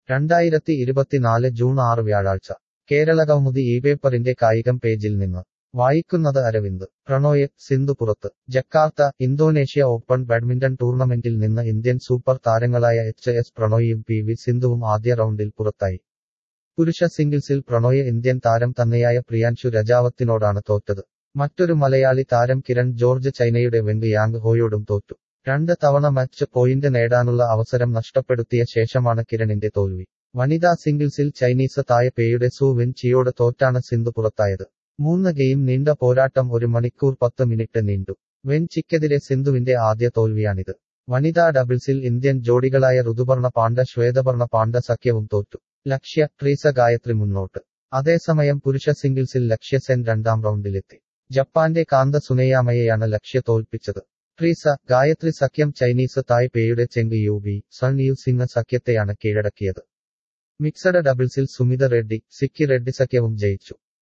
രണ്ടായിരത്തി ഇരുപത്തിനാല് ജൂൺ ആറ് വ്യാഴാഴ്ച കേരളകൗമുദി ഈ പേപ്പറിന്റെ കായികം പേജിൽ നിന്ന് വായിക്കുന്നത് അരവിന്ദ് പ്രണോയ് സിന്ധു പുറത്ത് ജക്കാർത്ത ഇന്തോനേഷ്യ ഓപ്പൺ ബാഡ്മിന്റൺ ടൂർണമെന്റിൽ നിന്ന് ഇന്ത്യൻ സൂപ്പർ താരങ്ങളായ എച്ച് എസ് പ്രണോയും പി വി സിന്ധുവും ആദ്യ റൗണ്ടിൽ പുറത്തായി പുരുഷ സിംഗിൾസിൽ പ്രണോയ് ഇന്ത്യൻ താരം തന്നെയായ പ്രിയാൻഷു രജാവത്തിനോടാണ് തോറ്റത് മറ്റൊരു മലയാളി താരം കിരൺ ജോർജ് ചൈനയുടെ വെങ്ക് യാങ് ഹോയോടും തോറ്റു രണ്ട് തവണ മാച്ച് പോയിന്റ് നേടാനുള്ള അവസരം നഷ്ടപ്പെടുത്തിയ ശേഷമാണ് കിരണിന്റെ തോൽവി വനിതാ സിംഗിൾസിൽ ചൈനീസ് തായപേയുടെ സു വെൻ ചിയോട് തോറ്റാണ് സിന്ധു പുറത്തായത് മൂന്ന് ഗെയിം നീണ്ട പോരാട്ടം ഒരു മണിക്കൂർ പത്ത് മിനിറ്റ് നീണ്ടു വെൻ ചിക്കെതിരെ സിന്ധുവിന്റെ ആദ്യ തോൽവിയാണിത് വനിതാ ഡബിൾസിൽ ഇന്ത്യൻ ജോഡികളായ ഋതുപർണ പാണ്ഡ ശ്വേതപർണ പാണ്ഡ സഖ്യവും തോറ്റു ലക്ഷ്യ ട്രീസ ഗായത്രി മുന്നോട്ട് അതേസമയം പുരുഷ സിംഗിൾസിൽ ലക്ഷ്യ സെൻ രണ്ടാം റൗണ്ടിലെത്തി ജപ്പാന്റെ കാന്ത സുനയാമയെയാണ് ലക്ഷ്യ തോൽപ്പിച്ചത് ട്രീസ ഗായത്രി സഖ്യം ചൈനീസ് തായ്പേയുടെ Cheng Yu Pei Sun Yu Hsing സഖ്യത്തെയാണ് കീഴടക്കിയത് മിക്സഡ് ഡബിൾസിൽ സുമിത റെഡ്ഡി സിക്കി റെഡ്ഡി സഖ്യവും ജയിച്ചു